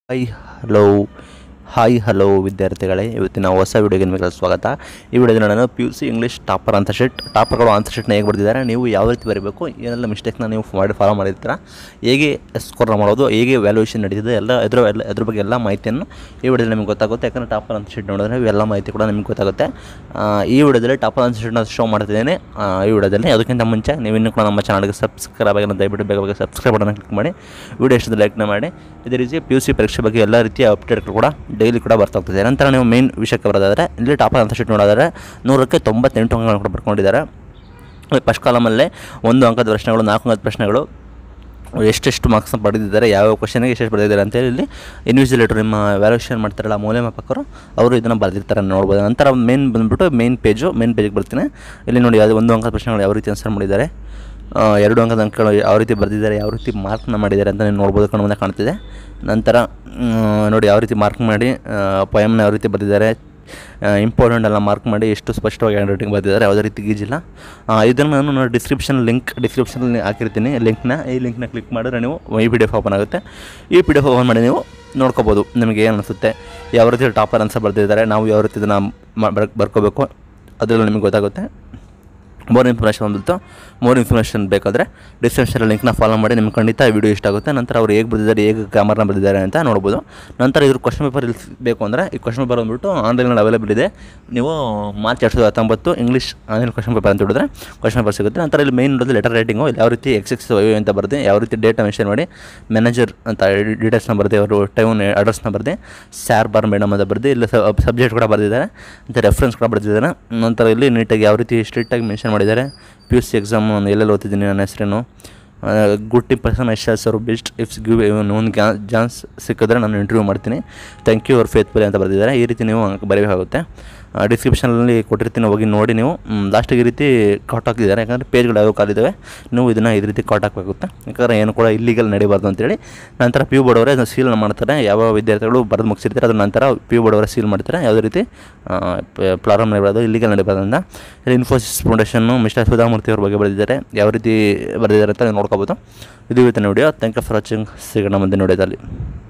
hi hello hi hello ವಿದ್ಯಾರ್ಥಿಗಳೇ ಇವತ್ತಿನ ಹೊಸ ವಿಡಿಯೋಗೆ ನಿಮಗೆ ಸ್ವಾಗತ ಈ ವಿಡಿಯೋದಲ್ಲಿ ನಾನು P U C English topper ಅಂತ ಶೀಟ್ ಟಾಪರ್ಗಳು ಆನ್ಸರ್ ಶೀಟ್ನ ಹೇಗೆ ಬರೆದಿದ್ದಾರೆ ನೀವು ಯಾವ ರೀತಿ ಬರೀಬೇಕು ಏನೆಲ್ಲ ಮಿಸ್ಟೇಕ್ನ ನೀವು ಮಾಡಿ ಫಾಲೋ ಮಾಡಿರ್ತೀರ ಹೇಗೆ ಸ್ಕೋರ್ನ ಮಾಡೋದು ಹೇಗೆ ವ್ಯಾಲ್ಯೂಯೇಷನ್ ನಡೀತಿದೆ ಎಲ್ಲ ಇದ್ರ ಎಲ್ಲ ಇದ್ರ ಬಗ್ಗೆ ಎಲ್ಲ ಮಾಹಿತಿಯನ್ನು ಈ ವಿಡಿಯೋದಲ್ಲಿ ನಿಮಗೆ ಗೊತ್ತಾಗುತ್ತೆ ಯಾಕಂದರೆ ಟಾಪರ್ ಅಂತ ಶೀಟ್ ನೋಡಿದ್ರೆ ಇವೆಲ್ಲ ಮಾಹಿತಿ ಕೂಡ ನಿಮಗೆ ಗೊತ್ತಾಗುತ್ತೆ ಆ, ಈ ವಿಡಿಯೋದಲ್ಲಿ ಟಾಪರ್ ಅಂತ ಶೀಟ್ನ ಶೋ ಮಾಡ್ತಿದ್ದೇನೆ ಆ, ಈ ವಿಡಿಯೋದಲ್ಲಿ ಅದಕ್ಕಿಂತ ಮುಂಚೆ ನೀವು ಇನ್ನೂ ಕೂಡ ನಮ್ಮ ಚಾನಲ್ಗೆ ಸಬ್ಸ್ಕ್ರೈಬ್ ಆಗಿಲ್ಲ ದಯವಿಟ್ಟು ಬೇಗ ಬೇಗ ಸಬ್ಸ್ಕ್ರೈಬ್ ಬಟನ್ ಕ್ಲಿಕ್ ಮಾಡಿ ವಿಡಿಯೋ ಇಷ್ಟದ ಲೈಕ್ನ ಮಾಡಿ ಇದೇ ರೀತಿ ಪಿ ಯು ಸಿ ಪರೀಕ್ಷೆ ಬಗ್ಗೆ ಎಲ್ಲ ರೀತಿಯ ಅಪ್ಡೇಟ್ಗಳು ಕೂಡ ಡೈಲಿ ಕೂಡ ಬರ್ತಾ ಹೋಗ್ತಿದೆ ನಂತರ ನೀವು ಮೇನ್ ವಿಷಯಕ್ಕೆ ಬರೋದಾದರೆ ಇಲ್ಲಿ ಟಾಪರ್ ಅಂತ ಶೀಟ್ ನೋಡೋದಾದ್ರೆ ನೂರಕ್ಕೆ ತೊಂಬತ್ತೆಂಟು ಅಂಕಗಳನ್ನು ಕೂಡ ಬರ್ಕೊಂಡಿದ್ದಾರೆ ಫಸ್ಟ್ ಕಾಲಮಲ್ಲೇ ಒಂದು ಅಂಕದ ಪ್ರಶ್ನೆಗಳು ನಾಲ್ಕು ಅಂಕದ ಪ್ರಶ್ನೆಗಳು ಎಷ್ಟೆಷ್ಟು ಮಾರ್ಕ್ಸ್ನ ಪಡೆದಿದ್ದಾರೆ ಯಾವ ಕ್ವಶನ್ಗೆ ಎಷ್ಟೆಷ್ಟು ಬರೆದಿದ್ದಾರೆ ಅಂತೇಳಿ ಇಲ್ಲಿ ಇನ್ವಿಜಿಲೇಟರ್ ನಿಮ್ಮ ವ್ಯಾಲ್ಯೂಷನ್ ಮಾಡ್ತಾರಲ್ಲ ಮೌಲ್ಯಮಾಪಕರು ಅವರು ಇದನ್ನು ಬರೆದಿರ್ತಾರೆ ನೋಡ್ಬೋದು ನಂತರ ಮೇನ್ ಬಂದುಬಿಟ್ಟು ಮೇನ್ ಪೇಜು ಮೇನ್ ಪೇಜಿಗೆ ಬರ್ತೀನಿ ಇಲ್ಲಿ ನೋಡಿ ಅದು ಒಂದು ಅಂಕದ ಪ್ರಶ್ನೆಗಳು ಯಾವ ರೀತಿ ಆನ್ಸರ್ ಮಾಡಿದ್ದಾರೆ ಆ, ಎರಡು ಅಂಕದ ಅಂಕಗಳು ಯಾವ ರೀತಿ ಬರೆದಿದ್ದಾರೆ ಯಾವ ರೀತಿ ಮಾರ್ಕ್ನ ಮಾಡಿದ್ದಾರೆ ಅಂತ ನೀವು ನೋಡ್ಬೋದು ಕಣ್ಣು ಮುಂದೆ ಕಾಣ್ತಿದೆ ನಂತರ ಮ್, ನೋಡಿ ಯಾವ ರೀತಿ ಮಾರ್ಕ್ ಮಾಡಿ ಪೊಯಮ್ನ ಯಾವ ರೀತಿ ಬರೆದಿದ್ದಾರೆ ಇಂಪಾರ್ಟೆಂಟ್ ಎಲ್ಲ ಮಾರ್ಕ್ ಮಾಡಿ ಎಷ್ಟು ಸ್ಪಷ್ಟವಾಗಿ ಹ್ಯಾಂಡ್ ರೈಟಿಂಗ್ ಬರೆದಿದ್ದಾರೆ ಯಾವುದೇ ರೀತಿ ಗೀಜಿಲ್ಲ ಆ, ಇದನ್ನು ನಾನು ನೋಡಿ ಡಿಸ್ಕ್ರಿಪ್ಷನ್ ಲಿಂಕ್ ಡಿಸ್ಕ್ರಿಪ್ಷನಲ್ಲಿ ಹಾಕಿರ್ತೀನಿ ಲಿಂಕ್ನ ಈ ಲಿಂಕ್ನ ಕ್ಲಿಕ್ ಮಾಡಿದ್ರೆ ನೀವು ಈ ಪಿ ಡಿ ಎಫ್ ಓಪನ್ ಆಗುತ್ತೆ ಈ ಪಿ ಡಿ ಎಫ್ ಓಪನ್ ಮಾಡಿ ನೀವು ನೋಡ್ಕೋಬೋದು ನಿಮಗೆ ಏನು ಅನಿಸುತ್ತೆ ಯಾವ ರೀತಿ ಟಾಪರ್ ಆನ್ಸರ್ ಬರೆದಿದ್ದಾರೆ ನಾವು ಯಾವ ರೀತಿ ಇದನ್ನು ಮ- ಬರ್ ಬರ್ಕೋಬೇಕು ಅದರಲ್ಲಿ ನಿಮಗೆ ಗೊತ್ತಾಗುತ್ತೆ ಮೋರ್ ಇನ್ಫಾರ್ಮೇಷನ್ ಬಂದ್ಬಿಟ್ಟು ಮೋರ್ ಇನ್ಫಾರ್ಮೇಷನ್ ಬೇಕಾದರೆ ಡಿಸ್ಕ್ರಿಪ್ಷನ್ ಲಿಂಕ್ನ ಫಾಲೋ ಮಾಡಿ ನಿಮ್ಗೆ ಖಂಡಿತ ವಿಡಿಯೋ ಇಷ್ಟ ಆಗುತ್ತೆ ನಂತರ ಅವ್ರು ಹೇಗೆ ಬರೆದಿದ್ದಾರೆ ಹೇಗೆ ಕ್ಯಾಮರ್ನ ಬರೆದಿದ್ದಾರೆ ಅಂತ ನೋಡ್ಬೋದು ನಂತರ ಇದ್ರ ಕ್ವಶನ್ ಪೇಪರ್ ಇಲ್ಲಿ ಬೇಕು ಅಂದರೆ ಈ ಕ್ವಶನ್ ಪೇಪರ್ ಬಂದ್ಬಿಟ್ಟು ಆನ್ಲೈನಲ್ಲಿ ಅವೈಲೇಬಲ್ ಇದೆ ನೀವು ಮಾರ್ಚ್ ಎರಡು ಸಾವಿರದ ಹತ್ತೊಂಬತ್ತು ಇಂಗ್ಲೀಷ್ ಆನ್ಲೈನ್ ಕ್ವಶನ್ ಪೇಪರ್ ಅಂತ ಹೇಳಿದ್ರೆ ಕ್ವಶನ್ ಪೇಪರ್ ಸಿಗುತ್ತೆ ನಂತರ ಇಲ್ಲಿ ಮೈನ್ ನೋಡೋದು ಲೆಟರ್ ರೈಟಿಂಗು ಇಲ್ಲಿ ಯಾವ ರೀತಿ ಎಕ್ಸ್ ಎಕ್ಸ್ ವೈ ಅಂತ ಬರ್ದೆ ಯಾವ ರೀತಿ ಡೇಟಾ ಮೆನ್ಷನ್ ಮಾಡಿ ಮ್ಯಾನೇಜರ್ ಅಂತ ಡೀಟೇಲ್ಸ್ನ ಬರ್ದೆ ಅವರು ಟೈಮ್ ಅಡ್ರೆಸ್ನ ಬರ್ದೆ ಸ್ಯಾರ್ ಬಾರ್ ಮೇಡಮ್ ಅಂತ ಬರ್ದೆ ಇಲ್ಲಿ ಸಬ್ಜೆಕ್ಟ್ ಕೂಡ ಬರೆದಿದ್ದಾರೆ ಮತ್ತು ರೆಫರೆನ್ಸ್ ಕೂಡ ಬರೆದಿದ್ದಾರೆ ನಂತರ ಇಲ್ಲಿ ನೀಟಾಗಿ ಯಾವ ರೀತಿ ಸ್ಟ್ರಿಕ್ಟಾಗಿ ಮೆನ್ಷನ್ ಮಾಡಿದ್ದಾರೆ ಪಿ ಯು ಸಿ ಎಕ್ಸಾಮ್ ಎಲ್ಲೆಲ್ಲಿ ಓದ್ತಿದ್ದೀನಿ ನನ್ನ ಹೆಸರೇನು ಗುಡ್ ಟಿ ಪರ್ಸನ್ ಐ ಶಾಸ್ ಅವರು ಬೆಸ್ಟ್ ಇಫ್ಸ್ ಗಿವ್ ಒಂದು ಗ್ಯಾ ಚಾನ್ಸ್ ಸಿಕ್ಕಿದ್ರೆ ನಾನು ಇಂಟರ್ವ್ಯೂ ಮಾಡ್ತೀನಿ ಥ್ಯಾಂಕ್ ಯು ಅವ್ರ ಫೇತ್ಫುಲ್ ಅಂತ ಬರೆದಿದ್ದಾರೆ ಈ ರೀತಿ ನೀವು ಬರೀಬೇಕಾಗುತ್ತೆ ಡಿಸ್ಕ್ರಿಪ್ಷನಲ್ಲಿ ಕೊಟ್ಟಿರ್ತೀನಿ ಹೋಗಿ ನೋಡಿ ನೀವು ಲಾಸ್ಟಿಗೆ ಈ ರೀತಿ ಕಾಟ್ ಹಾಕಿದ್ದಾರೆ ಯಾಕಂದರೆ ಪೇಜ್ಗಳು ಯಾವ ಕಾಲಿದ್ದಾವೆ ನೀವು ಇದನ್ನು ಈ ರೀತಿ ಕಾಟ್ ಹಾಕಬೇಕಾಗುತ್ತೆ ಯಾಕಂದರೆ ಏನು ಕೂಡ ಇಲ್ಲಿಗಲ್ ನಡಿಬಾರ್ದು ಅಂತೇಳಿ ನಂತರ ಪಿ ಯು ಬೋರ್ಡ್ ಅವರೇ ಅದನ್ನು ಸೀಲ್ ಮಾಡ್ತಾರೆ ಯಾವ ವಿದ್ಯಾರ್ಥಿಗಳು ಬರೆದು ಮುಗಿಸಿರ್ತಾರೆ ಅದ್ರ ನಂತರ ಪಿ ಯು ಬೋರ್ಡ್ ಅವರೇ ಸೀಲ್ ಮಾಡ್ತಾರೆ ಯಾವುದೇ ರೀತಿ ಪ್ರಾರಂಭ ನಡಿಬಾರ್ದು ಇಲ್ಲಿಗಲ್ ನಡಿಬಾರ್ದಿಂದ ಇಲ್ಲಿ ಇನ್ಫೋಸಿಸ್ ಫೌಂಡೇಶನ್ನು ಮಿಸ್ಟರ್ ಸುಧಾಮೂರ್ತಿ ಅವ್ರ ಬಗ್ಗೆ ಬರೆದಿದ್ದಾರೆ ಯಾವ ರೀತಿ ಬರೆದಿದ್ದಾರೆ ಅಂತ ನೀವು ನೋಡ್ಕೋಬೋದು ಇದು ಇವತ್ತಿನ video thank you for watching ಸಿಗೋಣ ಮುಂದಿನ ವಿಡಿಯೋದಲ್ಲಿ